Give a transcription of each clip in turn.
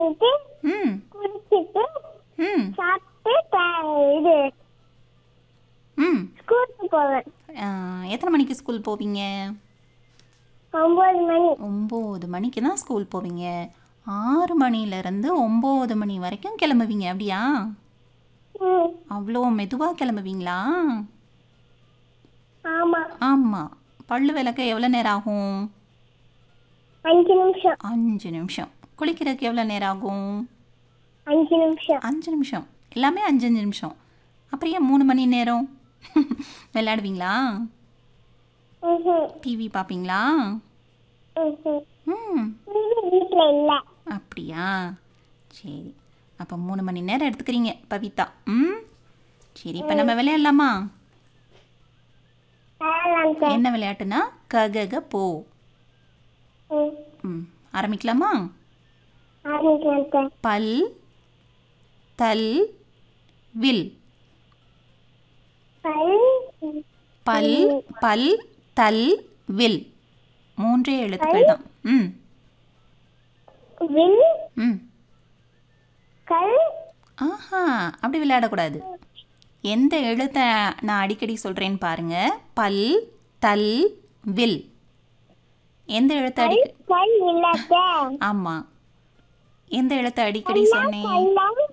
இது ம் குடிச்சிட்டு ம் சாப்பிட்டு த- இது ம் ஸ்கூலுக்கு போவேன் ஆ, எத்தனை மணிக்கு ஸ்கூல் போவீங்க ஒம்பது மணி ஒம்பது மணிக்கு தான் ஸ்கூல் போவீங்க ஆறு மணிலேருந்து ஒம்பது மணி வரைக்கும் கிளம்புவீங்க அப்படியா ம் அவ்வளோ மெதுவாக கிளம்புவீங்களா ஆமாம் ஆமாம் பல்லு விளக்க எவ்வளோ நேரம் ஆகும் அஞ்சு நிமிஷம் அஞ்சு நிமிஷம் குளிக்கிறதுக்கு எவ்வளோ நேரம் ஆகும் அஞ்சு நிமிஷம் அஞ்சு நிமிஷம் எல்லாமே அஞ்சு அஞ்சு நிமிஷம் அப்புறம் ஏன் மூணு மணி நேரம் விளையாடுவீங்களா ம்ஹும். டிவி பார்ப்பீங்களா ம்ஹும். ம் இது வீட்டில் இல்லை அப்படியா சரி அப்போ மூணு மணி நேரம் எடுத்துக்கிறீங்க பவிதா ம் சரி இப்போ நம்ம விளையாடலாமா அதெல்லாம் சார் என்ன விளையாட்டுனா ககக போ ம் ம் ஆரம்பிக்கலாமா ஆரம்பிக்கலாம் சார் பல் தல் வில் பல் பல் பல் தல் வில் மூன்றே எழுத்துக்கள் தான் ம் வில் ம் கல் ஆஹா அப்படி விளையாடக்கூடாது எந்த எழுத்தை நான் அடிக்கடி சொல்கிறேன்னு பாருங்க பல் தல் வில் எந்த எழுத்தை அடி கல் இல்லை சார் ஆமாம் எந்த எழுத்தை அடிக்கடி சொன்னேன் கல்லம்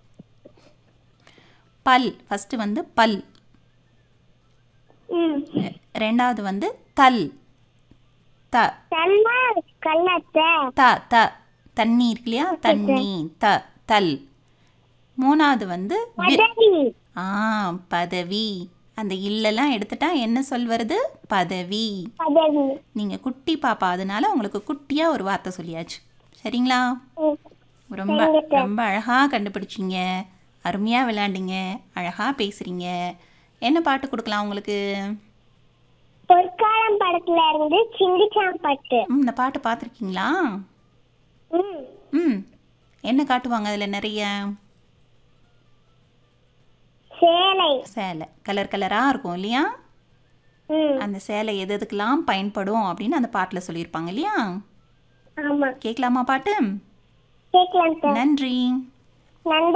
பல் ஃபஸ்ட்டு வந்து பல் ம் ரெண்டாவது வந்து தல் த கல்லா கல்லத்தை த த தண்ணி இருக்கு இல்லையா தண்ணி த தல் மூணாவது வந்து வில் பதவி ஆ பதவி அந்த இல்லெல்லாம் எடுத்துட்டா என்ன சொல் வருது பதவி பதவி நீங்கள் குட்டி பாப்பா அதனால உங்களுக்கு குட்டியாக ஒரு வார்த்தை சொல்லியாச்சு சரிங்களா ம் ரொம்ப ரொம்ப அழகாக கண்டுபிடிச்சிங்க அருமையாக விளையாண்டீங்க அழகாக பேசுகிறீங்க என்ன பாட்டு கொடுக்கலாம் உங்களுக்கு பொற்காலம் படத்துல இருந்து சிங்கிச்சான் பட்டு ம், இந்த பாட்டு பார்த்துருக்கீங்களா ம் ம் என்ன காட்டுவாங்க அதில் நிறைய சேலை சேலை கலர் கலராக இருக்கும் இல்லையா ம் அந்த சேலை எது எதுக்கெல்லாம் பயன்படும் அப்படின்னு அந்த பாட்டில் சொல்லியிருப்பாங்க இல்லையா ஆமா கேட்கலாமா பாட்டு கேட்கலாம் சார் நன்றி நன்றி